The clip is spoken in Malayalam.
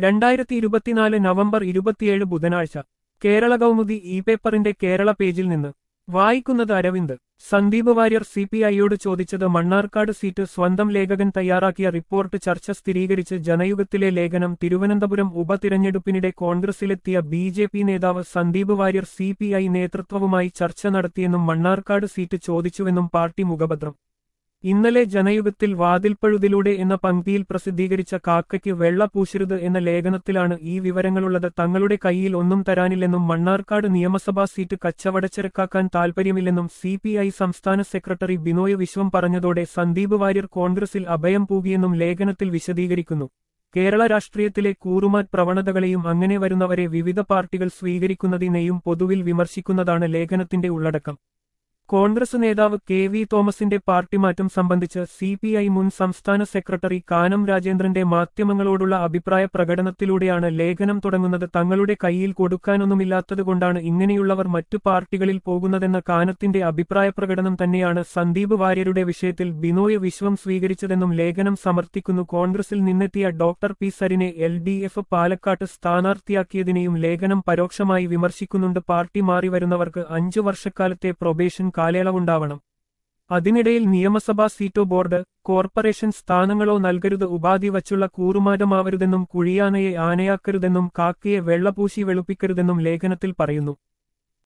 രണ്ടായിരത്തി ഇരുപത്തിനാല് നവംബർ ഇരുപത്തിയേഴ് ബുധനാഴ്ച കേരള കൗമുദി ഇ പേപ്പറിന്റെ കേരള പേജിൽ നിന്ന് വായിക്കുന്നത് അരവിന്ദ് സന്ദീപ് വാര്യർ സി പി ഐയോട് ചോദിച്ചത് മണ്ണാർക്കാട് സീറ്റ് സ്വന്തം ലേഖകൻ തയ്യാറാക്കിയ റിപ്പോർട്ട് ചർച്ച സ്ഥിരീകരിച്ച് ജനയുഗത്തിലെ ലേഖനം തിരുവനന്തപുരം ഉപതിരഞ്ഞെടുപ്പിനിടെ കോൺഗ്രസിലെത്തിയ ബി ജെ പി നേതാവ് Sandeep Warrier C P I നേതൃത്വവുമായി ചർച്ച നടത്തിയെന്നും മണ്ണാർക്കാട് സീറ്റ് ചോദിച്ചുവെന്നും പാർട്ടി മുഖപത്രം ഇന്നലെ ജനയുഗത്തിൽ വാതിൽപ്പഴുതിലൂടെ എന്ന പങ്ക്തിയിൽ പ്രസിദ്ധീകരിച്ച കാക്കയ്ക്ക് വെള്ള പൂശരുത് എന്ന ലേഖനത്തിലാണ് ഈ വിവരങ്ങളുള്ളത് തങ്ങളുടെ കൈയിൽ ഒന്നും തരാനില്ലെന്നും മണ്ണാർക്കാട് നിയമസഭാ സീറ്റ് കച്ചവടച്ചരക്കാക്കാൻ താൽപര്യമില്ലെന്നും സി പി ഐ സംസ്ഥാന സെക്രട്ടറി ബിനോയ് വിശ്വം പറഞ്ഞതോടെ സന്ദീപ് വാര്യർ കോൺഗ്രസിൽ അഭയം പൂകിയെന്നും ലേഖനത്തിൽ വിശദീകരിക്കുന്നു കേരള രാഷ്ട്രീയത്തിലെ കൂറുമാറ്റ് പ്രവണതകളെയും അങ്ങനെ വരുന്നവരെ വിവിധ പാർട്ടികൾ സ്വീകരിക്കുന്നതിനെയും പൊതുവിൽ വിമർശിക്കുന്നതാണ് ലേഖനത്തിന്റെ ഉള്ളടക്കം കോൺഗ്രസ് നേതാവ് കെ വി തോമസിന്റെ പാർട്ടി മാറ്റം സംബന്ധിച്ച് സി പി ഐ മുൻ സംസ്ഥാന സെക്രട്ടറി കാനം രാജേന്ദ്രന്റെ മാധ്യമങ്ങളോടുള്ള അഭിപ്രായ പ്രകടനത്തിലൂടെയാണ് ലേഖനം തുടങ്ങുന്നത് തങ്ങളുടെ കയ്യിൽ കൊടുക്കാനൊന്നുമില്ലാത്തതുകൊണ്ടാണ് ഇങ്ങനെയുള്ളവർ മറ്റു പാർട്ടികളിൽ പോകുന്നതെന്ന കാനത്തിന്റെ അഭിപ്രായ പ്രകടനം തന്നെയാണ് സന്ദീപ് വാര്യരുടെ വിഷയത്തിൽ ബിനോയ് വിശ്വം സ്വീകരിച്ചതെന്നും ലേഖനം സമർത്ഥിക്കുന്നു കോൺഗ്രസിൽ നിന്നെത്തിയ ഡോക്ടർ പി സരിനെ എൽ ഡി എഫ് പാലക്കാട്ട് സ്ഥാനാർത്ഥിയാക്കിയതിനെയും ലേഖനം പരോക്ഷമായി വിമർശിക്കുന്നുണ്ട് പാർട്ടി മാറിവരുന്നവർക്ക് അഞ്ചു വർഷക്കാലത്തെ പ്രൊബേഷൻ കാലയളവുണ്ടാവണം അതിനിടയിൽ നിയമസഭാ സീറ്റോ ബോർഡ് കോർപ്പറേഷൻ സ്ഥാനങ്ങളോ നൽകരുത് ഉപാധി വച്ചുള്ള കൂറുമാറ്റമാവരുതെന്നും കുഴിയാനയെ ആനയാക്കരുതെന്നും കാക്കയെ വെള്ളപൂശി വെളുപ്പിക്കരുതെന്നും ലേഖനത്തിൽ പറയുന്നു